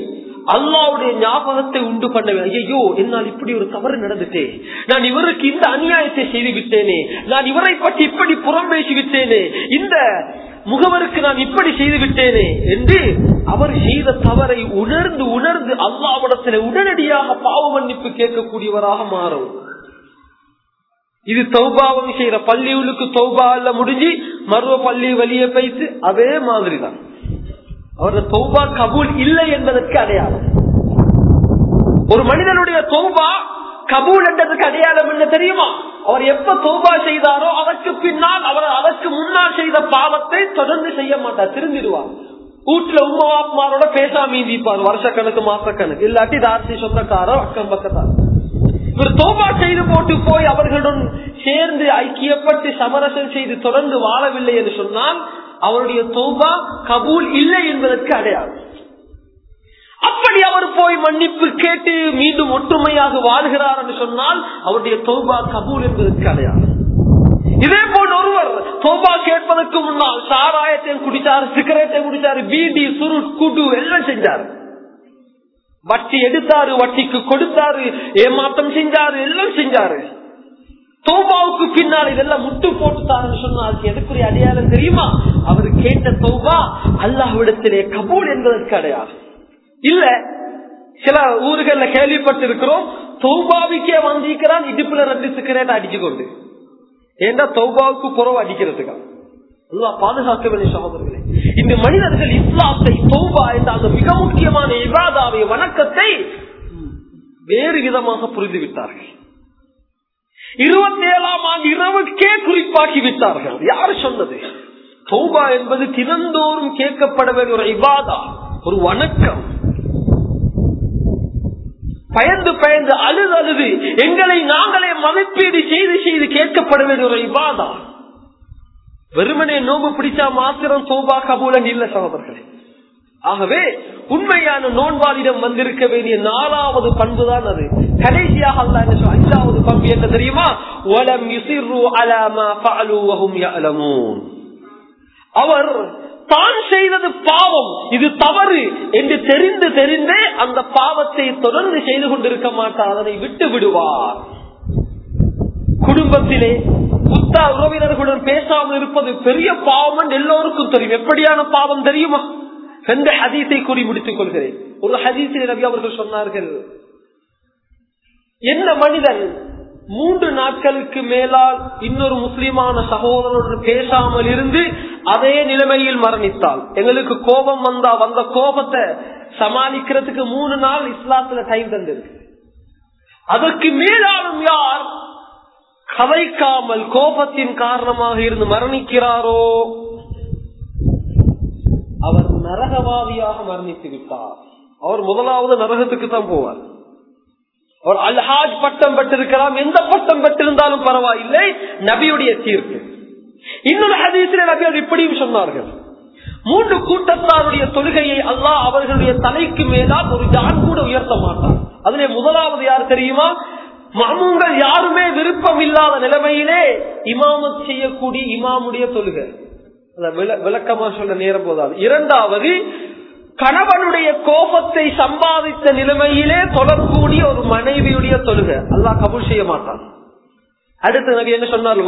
அல்லாவுடைய ஞாபகத்தை உண்டு பண்ண ஐயோ என்னால் இப்படி ஒரு தவறு நடந்துட்டே நான் இவருக்கு இந்த அநியாயத்தை செய்து விட்டேனே நான் இவரை பற்றி இப்படி புறம் பேசி விட்டேனே இந்த முகவருக்கு நான் இப்படி செய்து விட்டேனே என்று அவர் செய்த தவறை உணர்ந்து உணர்ந்து அல்லாவிடத்தில் உடனடியாக பாவ மன்னிப்பு கேட்கக்கூடியவராக மாறும் இது தௌபாவம் செய்யற பள்ளிகளுக்கு தௌபா இல்ல முடிஞ்சு மருவ பள்ளி வழிய பைத்து அதே மாதிரிதான் அவரது தௌபா கபூல் இல்லை என்பதற்கு அடையாளம் ஒரு மனிதனுடைய தௌபா கபூல் என்றதுக்கு அடையாளம் என்ன தெரியுமா அவர் எப்ப தௌபா செய்தாரோ அதற்கு பின்னால் அவர் அதற்கு முன்னால் செய்த பாவத்தை தொடர்ந்து செய்ய மாட்டார் திருந்திடுவார் வீட்டுல உமாவாப்மாரோட பேசாம மீந்திப்பார் வருஷக்கணக்கு மாசக்கணக்கு இல்லாட்டி தாசி சொந்தக்காரோ அக்கம் பக்கத்தார் இவர் தோபா செய்து போட்டு போய் அவர்களுடன் சேர்ந்து ஐக்கியப்பட்டு சமரசம் செய்து தொடர்ந்து வாழவில்லை என்று சொன்னால் அவருடைய தோபா கபூல் இல்லை என்பதற்கு அடையாளம் அப்படி அவர் போய் மன்னிப்பு கேட்டு மீண்டும் ஒற்றுமையாக வாழ்கிறார் என்று சொன்னால் அவருடைய தோபா கபூல் என்பதற்கு அடையாளம் இதே போல் ஒருவர் தோபா கேட்பதற்கு முன்னால் சாராயத்தையும் குடிச்சாரு சிகரெட்டையும் குடிச்சாரு பீடி சுரு குடு எல்லாம் செஞ்சாரு வட்டி எடுத்தாரு வட்டிக்கு கொடுத்தாரு ஏமாற்றம் செஞ்சாரு எல்லாம் செஞ்சாரு தோபாவுக்கு பின்னால் இதெல்லாம் முட்டு போட்டுத்தாருன்னு சொன்னா அதுக்கு எதுக்குரிய அடையாளம் தெரியுமா அவர் கேட்ட தோபா அல்லாஹ்விடத்திலே கபூல் என்பதற்கு அடையாளம் இல்ல சில ஊர்கள்ல கேள்விப்பட்டு இருக்கிறோம் தௌபாவுக்கே வந்திருக்கிறான் இடுப்புல ரெண்டு சிகரெட் அடிச்சு கொண்டு ஏன்னா தௌபாவுக்கு புறவு அடிக்கிறதுக்கா அல்லா பாதுகாக்க வேண்டிய சகோதரர்களே இந்த மனிதர்கள் இஸ்லாத்தை தௌபா என்ற அந்த மிக முக்கியமான இவாதாவை வணக்கத்தை வேறு விதமாக புரிந்து விட்டார்கள் இருபத்தி ஏழாம் ஆண்டு இரவுக்கே குறிப்பாக்கி விட்டார்கள் யாரு சொன்னது தௌபா என்பது தினந்தோறும் கேட்கப்பட வேண்டிய ஒரு இவாதா ஒரு வணக்கம் பயந்து பயந்து அழுது அழுது எங்களை நாங்களே மதிப்பீடு செய்து செய்து கேட்கப்பட வேண்டிய ஒரு இவாதா வெறுமனே நோம்பு பிடிச்சா மாத்திரம் சோபா கபூலன் இல்ல சகோதரர்களே ஆகவே உண்மையான நோன்பாளிடம் வந்திருக்க வேண்டிய நாலாவது பண்பு தான் அது கடைசியாக அல்ல என்ன சொல்ல அஞ்சாவது பண்பு என்ன தெரியுமா ஒலம் யுசிறு அலாமா பாலுவகும் யலமூன் அவர் தான் செய்தது பாவம் இது தவறு என்று தெரிந்து தெரிந்தே அந்த பாவத்தை தொடர்ந்து செய்து கொண்டிருக்க மாட்டார் அதனை விட்டு விடுவார் குடும்பத்திலே புத்தா உறவினர்களுடன் பேசாமல் இருப்பது பெரிய பாவம் என்று எல்லோருக்கும் தெரியும் எப்படியான பாவம் தெரியுமா ரெண்டு ஹதீஸை கூறி முடித்துக் கொள்கிறேன் ஒரு ஹதீஸில் ரவி அவர்கள் சொன்னார்கள் என்ன மனிதன் மூன்று நாட்களுக்கு மேலால் இன்னொரு முஸ்லிமான சகோதரனுடன் பேசாமல் இருந்து அதே நிலைமையில் மரணித்தால் எங்களுக்கு கோபம் வந்தா வந்த கோபத்தை சமாளிக்கிறதுக்கு மூணு நாள் இஸ்லாத்துல டைம் தந்திருக்கு அதற்கு மேலாலும் யார் கதைக்காமல் கோபத்தின் காரணமாக இருந்து மரணிக்கிறாரோ அவர் நரகவாதியாக மரணித்து விட்டார் அவர் முதலாவது நரகத்துக்கு தான் போவார் அவர் அல்ஹாஜ் பட்டம் பெற்றிருக்கலாம் எந்த பட்டம் பெற்றிருந்தாலும் பரவாயில்லை நபியுடைய தீர்ப்பு இன்னொரு ஹதீசிலே நபி அவர் இப்படியும் சொன்னார்கள் மூன்று கூட்டத்தாருடைய தொழுகையை அல்லாஹ் அவர்களுடைய தலைக்கு மேலால் ஒரு ஜான் கூட உயர்த்த மாட்டார் அதிலே முதலாவது யார் தெரியுமா மாமுங்கள் யாருமே விருப்பம் இல்லாத நிலைமையிலே இமாமத் செய்யக்கூடிய இமாமுடைய தொழுகை விளக்கமா சொல்ல நேரம் போதாது இரண்டாவது கணவனுடைய கோபத்தை சம்பாதித்த நிலைமையிலே தொடரக்கூடிய ஒரு மனைவியுடைய தொழுகை அல்லாஹ் கபூல் செய்ய மாட்டான் அடுத்து நபி என்ன சொன்னார்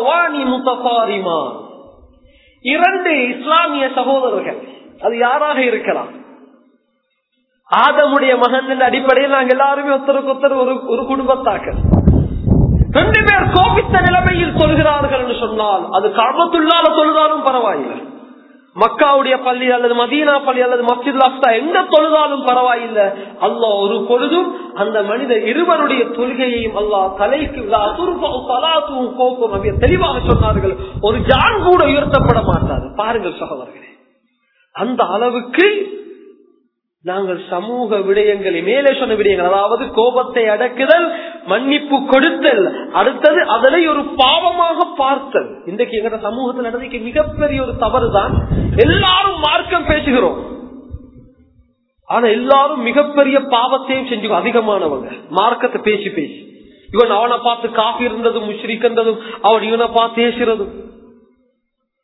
இரண்டு இஸ்லாமிய சகோதரர்கள் அது யாராக இருக்கலாம் ஆதமுடைய மகன் அடிப்படையில் நாங்கள் எல்லாருமே ஒருத்தருக்கு ஒருத்தர் ஒரு ஒரு குடும்பத்தாக்கள் ரெண்டு பேர் கோபித்த நிலைமையில் சொல்கிறார்கள் என்று சொன்னால் அது காபத்துள்ளால தொழுதாலும் பரவாயில்லை மக்காவுடைய பள்ளி அல்லது மதீனா பள்ளி அல்லது மஸ்ஜித் லாஸ்தா எங்க தொழுதாலும் பரவாயில்லை அல்லா ஒரு பொழுதும் அந்த மனிதர் இருவருடைய தொழுகையையும் அல்லா தலைக்கு கோக்கும் தெளிவாக சொன்னார்கள் ஒரு ஜான் கூட உயர்த்தப்பட மாட்டார் பாருங்கள் சகோதரர்களே அந்த அளவுக்கு நாங்கள் சமூக விடயங்களை மேலே சொன்ன விடயங்கள் அதாவது கோபத்தை அடக்குதல் மன்னிப்பு கொடுத்தல் அடுத்தது அதனை ஒரு பாவமாக பார்த்தல் இன்றைக்கு எங்க சமூகத்தில் நடந்திக்கு மிகப்பெரிய ஒரு தவறு தான் எல்லாரும் மார்க்கம் பேசுகிறோம் ஆனா எல்லாரும் மிகப்பெரிய பாவத்தையும் செஞ்சு அதிகமானவங்க மார்க்கத்தை பேசி பேசி இவன் அவனை பார்த்து காஃபி இருந்ததும் முஷ்ரிக்கிறதும் அவன் இவனை பார்த்து பேசுறதும்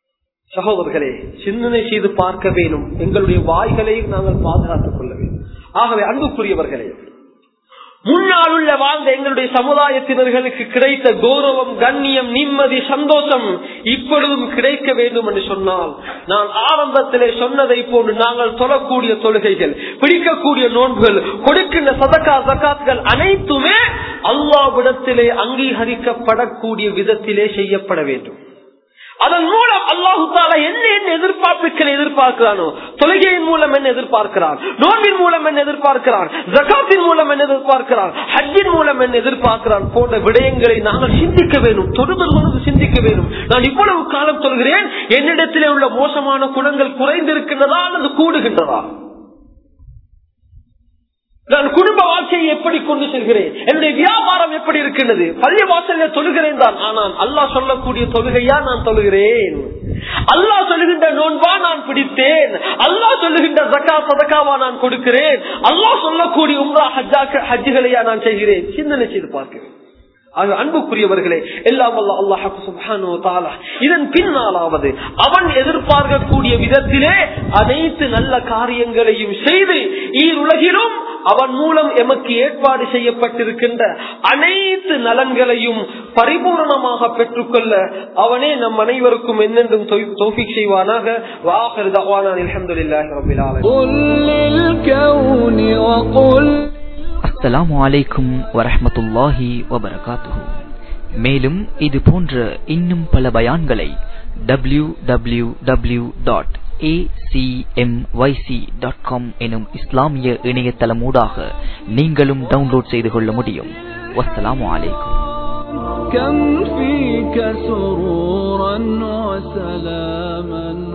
சகோதரர்களே சிந்தனை செய்து பார்க்க வேணும் எங்களுடைய வாய்களையும் நாங்கள் பாதுகாத்துக் கொள்ள வேண்டும் ஆகவே அன்புக்குரியவர்களே முன்னால் உள்ள வாழ்ந்த எங்களுடைய சமுதாயத்தினர்களுக்கு கிடைத்த கௌரவம் கண்ணியம் நிம்மதி சந்தோஷம் இப்பொழுதும் கிடைக்க வேண்டும் என்று சொன்னால் நான் ஆரம்பத்திலே சொன்னதை போன்று நாங்கள் தொழக்கூடிய தொழுகைகள் பிடிக்கக்கூடிய நோன்புகள் கொடுக்கின்ற சதக்கா சக்காத்துகள் அனைத்துமே அல்லாவிடத்திலே அங்கீகரிக்கப்படக்கூடிய விதத்திலே செய்யப்பட வேண்டும் அதன் மூலம் அல்லாஹு தாலா என்ன என்ன எதிர்பார்ப்புகளை எதிர்பார்க்கிறானோ தொழுகையின் மூலம் என்ன எதிர்பார்க்கிறான் நோன்பின் மூலம் என்ன எதிர்பார்க்கிறான் ஜகாத்தின் மூலம் என்ன எதிர்பார்க்கிறான் ஹஜ்ஜின் மூலம் என்ன எதிர்பார்க்கிறான் போன்ற விடயங்களை நாங்கள் சிந்திக்க வேண்டும் தொடுதல் சிந்திக்க வேண்டும் நான் இவ்வளவு காலம் சொல்கிறேன் என்னிடத்திலே உள்ள மோசமான குணங்கள் குறைந்திருக்கின்றதா அல்லது கூடுகின்றதா நான் குடும்ப வாழ்க்கையை எப்படி கொண்டு செல்கிறேன் என்னுடைய வியாபாரம் எப்படி இருக்கின்றது பள்ளி வாசல்ல தொழுகிறேன் தான் ஆனால் அல்லாஹ் சொல்லக்கூடிய தொழுகையா நான் தொழுகிறேன் அல்லாஹ் சொல்லுகின்ற நோன்பா நான் பிடித்தேன் அல்லாஹ் சொல்லுகின்ற ஜக்கா சதக்காவா நான் கொடுக்கிறேன் அல்லாஹ் சொல்லக்கூடிய உம்ரா ஹஜ்ஜா ஹஜ்ஜுகளையா நான் செய்கிறேன் சிந்தனை செய்து பார்க்கிறேன் அன்புக்குரியவர்களே எல்லாம் அல்லாஹ் இதன் பின்னாலாவது அவன் எதிர்பார்க்கக்கூடிய விதத்திலே அனைத்து நல்ல காரியங்களையும் செய்து ஈருலகிலும் அவன் மூலம் எமக்கு ஏற்பாடு செய்யப்பட்டிருக்கின்ற அனைத்து நலன்களையும் பரிபூர்ணமாக பெற்றுக்கொள்ள அவனே நம் அனைவருக்கும் என்னென்றும் தௌஃபிக் செய்வானாக வாஹர் தவானான் அல்ஹம்துலில்லாஹி ரப்பில் ஆலமீன் அஸ்ஸலாமு அலைக்கும் வரஹ்மத்துல்லாஹி வபரகாத்துஹு மேலும் இது போன்ற இன்னும் பல பயான்களை W W W dot acmyc.com எனும் இஸ்லாமிய இணையதளமூடாக நீங்களும் டவுன்லோட் செய்து கொள்ள முடியும் வஸ்ஸலாமு அலைக்கும் كم فيك سرورا وسلاما